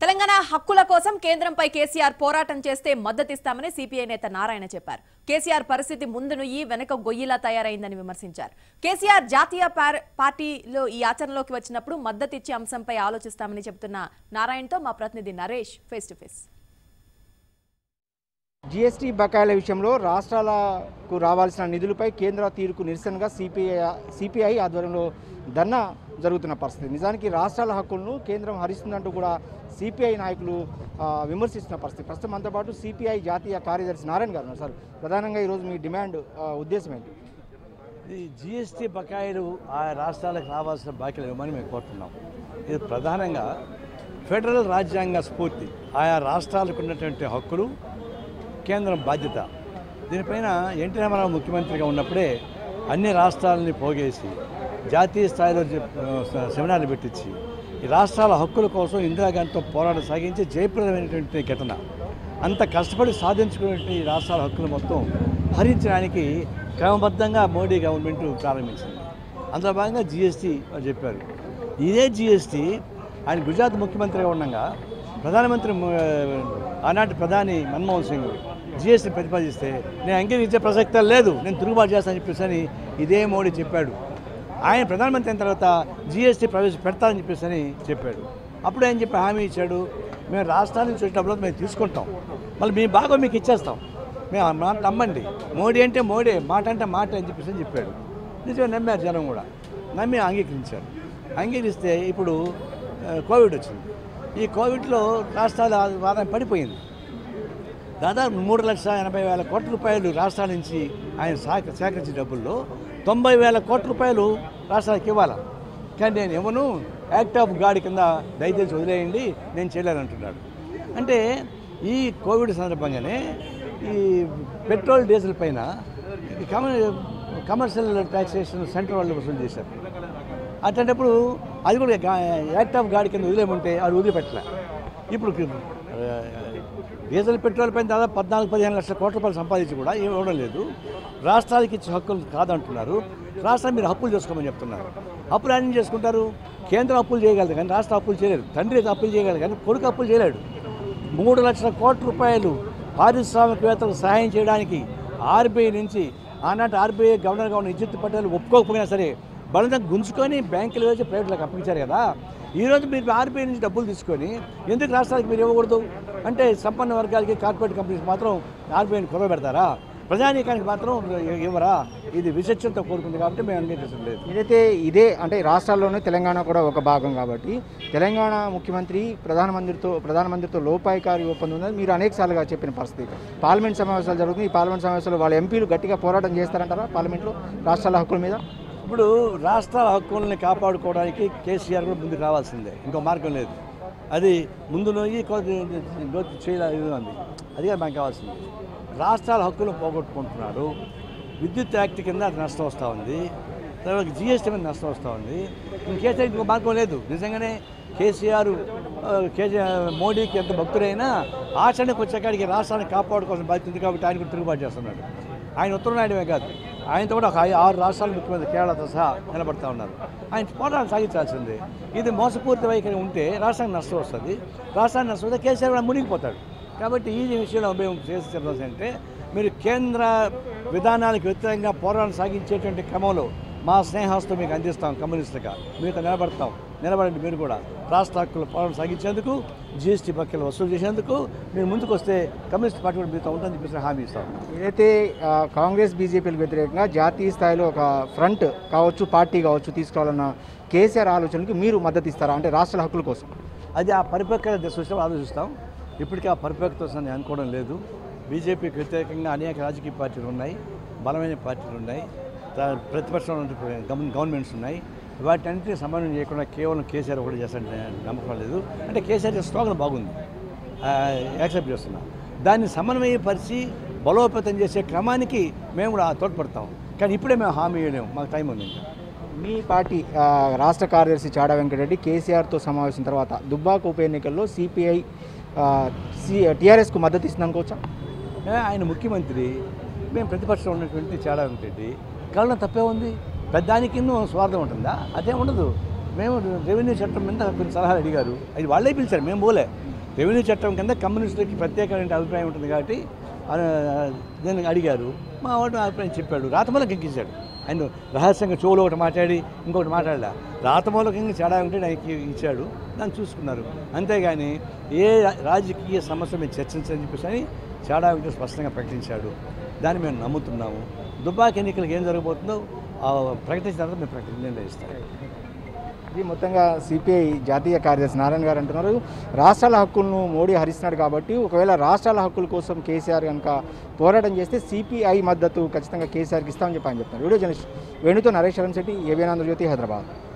తెలంగాణ హక్కుల కోసం కేంద్రంపై కేసీఆర్ పోరాటం చేస్తే మద్దతిస్తామని సిపిఐ నేత నారాయణ చెప్పారు కేసీఆర్ పరిస్థితి ముందు నుయ్యి వెనక గొయ్యిలా తయారైందని విమర్శించారు కేసీఆర్ జాతీయ పార్- పార్టీలో ఈ ఆచరణలోకి వచ్చినప్పుడు మద్దతిచ్చే అంశంపై ఆలోచిస్తామని చెబుతున్న నారాయణతో మా ప్రతినిధి Naresh face to face GST బకాయిల విషయంలో రాష్ట్రాలకు రావాల్సిన నిధులపై కేంద్ర తీరుకు నిరసనగా సిపిఐ సిపిఐ ఆధ్వర్యంలో ధర్నా జరుగుతున్న పరిస్థితి నిజానికి రాష్ట్రాల హక్కులను కేంద్రం హరిస్తుందంటూ కూడా సిపిఐ నాయకులు ఆ, విమర్శిస్తున్న పరిస్థితి ప్రస్తుతం మనతో పాటు సిపిఐ జాతీయ కార్యదర్శి నారాయణ గారు ఉన్నారు సార్ ప్రధానంగా ఈరోజు మీ డిమాండ్ ఆ, ఉద్దేశం ఏంటి ఈ జిఎస్టీ బకాయిలు ఆ రాష్ట్రాలకు రావాల్సిన బాకీలు ఇవ్వమని మేము కోరుతున్నాం ఇది ప్రధానంగా ఫెడరల్ రాజ్యాంగ స్ఫూర్తి ఆయా రాష్ట్రాలకు ఉన్నటువంటి హక్కులు కేంద్రం బాధ్యత దీనిపైన ఎన్టీ రామారావు ముఖ్యమంత్రిగా ఉన్నప్పుడే అన్ని రాష్ట్రాలని పోగేసి జాతీయ స్థాయిలో జ- ఆ, సెమినార్లు పెట్టించి ఈ రాష్ట్రాల హక్కుల కోసం ఇందిరాగాంధీతో పోరాటం సాగించి జయప్రదమైనటువంటి ఘటన అంత కష్టపడి సాధించుకున్నటువంటి ఈ రాష్ట్రాల హక్కులు మొత్తం హరించడానికి క్రమబద్ధంగా మోడీ గవర్నమెంట్ ప్రారంభించింది అందులో భాగంగా జిఎస్టీ చెప్పారు ఇదే జిఎస్టీ ఆయన గుజరాత్ ముఖ్యమంత్రిగా ఉండగా ప్రధానమంత్రి మ- ఆనాటి ప్రధాని మన్మోహన్ సింగ్ జిఎస్టీ ప్రతిపాదిస్తే నేను అంగీకరించే ప్రసక్తే లేదు నేను తిరుగుబాటు చేస్తానని చెప్పేసి అని ఇదే మోడీ చెప్పాడు ఆయన ప్రధానమంత్రి అయిన తర్వాత జిఎస్టీ ప్రవేశ పెడతానని చెప్పేసి అని చెప్పాడు అప్పుడు ఆయన చెప్పి హామీ ఇచ్చాడు మేము రాష్ట్రాల నుంచి వచ్చేటప్పుడు మేము తీసుకుంటాం మళ్ళీ మీ భాగం మీకు ఇచ్చేస్తాం మేము ఆ మాట నమ్మండి మోడీ అంటే మోడీ మాట అంటే మాట అని చెప్పేసి అని చెప్పాడు నిజమే నమ్మారు జనం కూడా నమ్మి అంగీకరించారు అంగీకరిస్తే ఇప్పుడు ఆ, కోవిడ్ వచ్చింది ఈ కోవిడ్లో రాష్ట్రాల ఆదాయం పడిపోయింది దాదాపు మూడు లక్షల ఎనభై వేల కోట్ల రూపాయలు రాష్ట్రాల నుంచి ఆయన సేక సేకరించిన డబ్బుల్లో తొంభై వేల కోట్ల రూపాయలు రాష్ట్రాలకు ఇవ్వాలి కానీ నేను ఇవ్వను యాక్ట్ ఆఫ్ గాడ్ కింద దయచేసి వదిలేయండి నేను చేయలేనంటున్నాడు అంటే ఈ కోవిడ్ సందర్భంగానే ఈ పెట్రోల్ డీజిల్ పైన ఈ కమ కమర్షియల్ ట్యాక్సేషన్ సెంటర్ వాళ్ళు వసూలు చేశారు అట్లాంటప్పుడు అది కూడా గా- యాక్ట్ ఆఫ్ గాడ్ కింద వదిలేమంటే అది వదిలిపెట్టలే ఇప్పుడు ఆ, డీజిల్ పెట్రోల్ పైన దాదాపు పద్నాలుగు పదిహేను లక్షల కోట్ల రూపాయలు సంపాదించి కూడా ఏమి ఇవ్వడం లేదు రాష్ట్రాలకి ఇచ్చే హక్కులు కాదంటున్నారు రాష్ట్రం మీరు అప్పులు చేసుకోమని చెప్తున్నారు అప్పులు ఆయన ఏం చేసుకుంటారు కేంద్రం అప్పులు చేయగలదు కానీ రాష్ట్రం అప్పులు చేయలేరు తండ్రి అప్పులు చేయగలదు కానీ కొడుకు అప్పులు చేయలేడు మూడు లక్షల కోట్ల రూపాయలు పారిశ్రామికవేత్తలకు సహాయం చేయడానికి ఆర్బీఐ నుంచి ఆనాటి ఆర్బీఐ గవర్నర్గా ఉన్న ఇజ్జత్ పటేల్ ఒప్పుకోకపోయినా సరే బలంగా గుంజుకొని బ్యాంకులు వేసి ప్రైవేట్లకు అప్పగించారు కదా ఈరోజు మీరు ఆర్బీఐ నుంచి డబ్బులు తీసుకొని ఎందుకు రాష్ట్రాలకు మీరు ఇవ్వకూడదు అంటే సంపన్న వర్గాలకి కార్పొరేట్ కంపెనీస్ మాత్రం ఆర్బీఐని కుదవబెడతారా ప్రజానీకానికి మాత్రం ఇవ్వరా ఇది విచక్షణతో కోరుకుంది కాబట్టి మేము అంగీకరించడం లేదు ఏదైతే ఇదే అంటే రాష్ట్రాల్లోనే తెలంగాణ కూడా ఒక భాగం కాబట్టి తెలంగాణ ముఖ్యమంత్రి ప్రధానమంత్రితో ప్రధానమంత్రితో లోపాయికారి ఒప్పందం ఉందని మీరు అనేకసార్లుగా చెప్పిన పరిస్థితి పార్లమెంట్ సమావేశాలు జరుగుతుంది ఈ పార్లమెంట్ సమావేశాల్లో వాళ్ళ ఎంపీలు గట్టిగా పోరాటం చేస్తారంటారా పార్లమెంట్లో రాష్ట్రాల హక్కుల మీద ఇప్పుడు రాష్ట్రాల హక్కుల్ని కాపాడుకోవడానికి కేసీఆర్ కూడా ముందుకు రావాల్సిందే ఇంకో మార్గం లేదు అది ముందు నోయి చేయాలి ఉంది అది కాదు మనకు కావాల్సింది రాష్ట్రాల హక్కులను పోగొట్టుకుంటున్నాడు విద్యుత్ యాక్ట్ కింద అది నష్టం వస్తూ ఉంది తర్వాత జిఎస్టీ మీద నష్టం వస్తూ ఉంది ఇంక కేసీఆర్ ఇంకో మార్గం లేదు నిజంగానే కేసీఆర్ ఆ, కేసీఆర్ మోడీకి ఎంత భక్తుడైనా ఆచరణకు వచ్చేకాడికి రాష్ట్రాన్ని కాపాడుకోవాల్సిన బాధ్యత ఉంది కాబట్టి ఆయన కూడా తిరుగుబాటు చేస్తున్నాడు ఆయన ఉత్తరం నాయడమే కాదు ఆయనతో కూడా ఒక ఐ- ఆరు రాష్ట్రాల ముఖ్యమంత్రి కేరళతో సహా నిలబడతా ఉన్నారు ఆయన పోరాటం సాగించాల్సిందే ఇది మోసపూరిత వైఖరి ఉంటే రాష్ట్రానికి నష్టం వస్తుంది రాష్ట్రానికి నష్టం వస్తే కేసీఆర్ కూడా మునిగిపోతాడు కాబట్టి ఈ విషయంలో మేము చేసి చెప్పాల్సి అంటే మీరు కేంద్ర విధానాలకు వ్యతిరేకంగా పోరాటం సాగించేటువంటి క్రమంలో మా స్నేహాస్తో మీకు అందిస్తాం కమ్యూనిస్టులుగా మీతో నిలబడతాం నిలబడండి మీరు కూడా రాష్ట్ర హక్కుల పోరాటం సాగించేందుకు జిఎస్టీ బక్కలు వసూలు చేసేందుకు మీరు ముందుకు వస్తే కమ్యూనిస్ట్ పార్టీ కూడా మీతో ఉంటుందని చెప్పేసి హామీ ఇస్తాం ఏదైతే ఆ, కాంగ్రెస్ బీజేపీలకు వ్యతిరేకంగా జాతీయ స్థాయిలో ఒక ఫ్రంట్ కావచ్చు పార్టీ కావచ్చు తీసుకోవాలన్న కేసీఆర్ ఆలోచనకి మీరు మద్దతు ఇస్తారా అంటే రాష్ట్రాల హక్కుల కోసం అది ఆ పరిపక్వత దశ వచ్చినప్పుడు ఆలోచిస్తాం ఇప్పటికీ ఆ పరిపక్వత వస్తుందని నేను అనుకోవడం లేదు బీజేపీకి వ్యతిరేకంగా అనేక రాజకీయ పార్టీలు ఉన్నాయి బలమైన పార్టీలు ఉన్నాయి తా- ప్రతిపక్షంలో ఉన్నటువంటి గవర్న- గవర్నమెంట్స్ ఉన్నాయి వాటన్నిటిని సమన్వయం చేయకుండా కేవలం కేసీఆర్ ఒకటి చేస్తాడంటే నమ్మకం లేదు అంటే కేసీఆర్ స్లోగన్ బాగుంది ఆ, యాక్సెప్ట్ చేస్తున్నాం దాన్ని సమన్వయపరిచి బలోపేతం చేసే క్రమానికి మేము కూడా తోడ్పడతాం కానీ ఇప్పుడే మేము హామీ ఇవ్వలేము మాకు టైం ఉంది ఇంకా మీ పార్టీ ఆ, రాష్ట్ర కార్యదర్శి చాడా వెంకటరెడ్డి కేసీఆర్తో సమావేశం తర్వాత దుబ్బాక ఉప ఎన్నికల్లో సిపిఐ సి టీఆర్ఎస్కు మద్దతు ఇస్తుంది అనుకోవచ్చా ఏ, ఆయన ముఖ్యమంత్రి మేము ప్రతిపక్షంలో ఉన్నటువంటి చాడా వెంకటరెడ్డి కళ్ళ తప్పే ఉంది పెద్దానికి స్వార్థం ఉంటుందా అదే ఉండదు మేము రెవెన్యూ చట్టం మీద కొన్ని సలహాలు అడిగారు అది వాళ్ళే పిలిచారు మేము పోలే రెవెన్యూ చట్టం కింద కమ్యూనిస్టులకి ప్రత్యేకమైన అభిప్రాయం ఉంటుంది కాబట్టి ఆ, నేను అడిగారు మా వాడు అభిప్రాయం చెప్పాడు రాతమూలకి ఎక్కించాడు ఆయన రహస్యంగా చెవులో ఒకటి మాట్లాడి ఇంకొకటి మాట్లాడలే రాతమూలకంగా తేడా ఉంటే నాకు ఇచ్చాడు దాన్ని చూసుకున్నారు అంతేగాని ఏ రాజకీయ సమస్య మేము చర్చించని చెప్పేసి అని తేడా ఉంటే స్పష్టంగా ప్రకటించాడు దాన్ని మేము నమ్ముతున్నాము దుబ్బాక ఎన్నికలకు ఏం జరగబోతుందో ఆ ప్రకటించిన తర్వాత మేము ప్రకటన నిర్ణయిస్తాం ఇది మొత్తంగా సిపిఐ జాతీయ కార్యదర్శి నారాయణ గారు అంటున్నారు రాష్ట్రాల హక్కులను మోడీ హరిస్తున్నాడు కాబట్టి ఒకవేళ రాష్ట్రాల హక్కుల కోసం కేసీఆర్ కనుక పోరాటం చేస్తే సిపిఐ మద్దతు ఖచ్చితంగా కేసీఆర్కి ఇస్తామని చెప్పి ఆయన చెప్తున్నారు వీడియో జర్నలిస్ట్ వేణుతో నరేష్ శరణ్ శెట్టి ఏబిఎన్ ఆంధ్రజ్యోతి హైదరాబాద్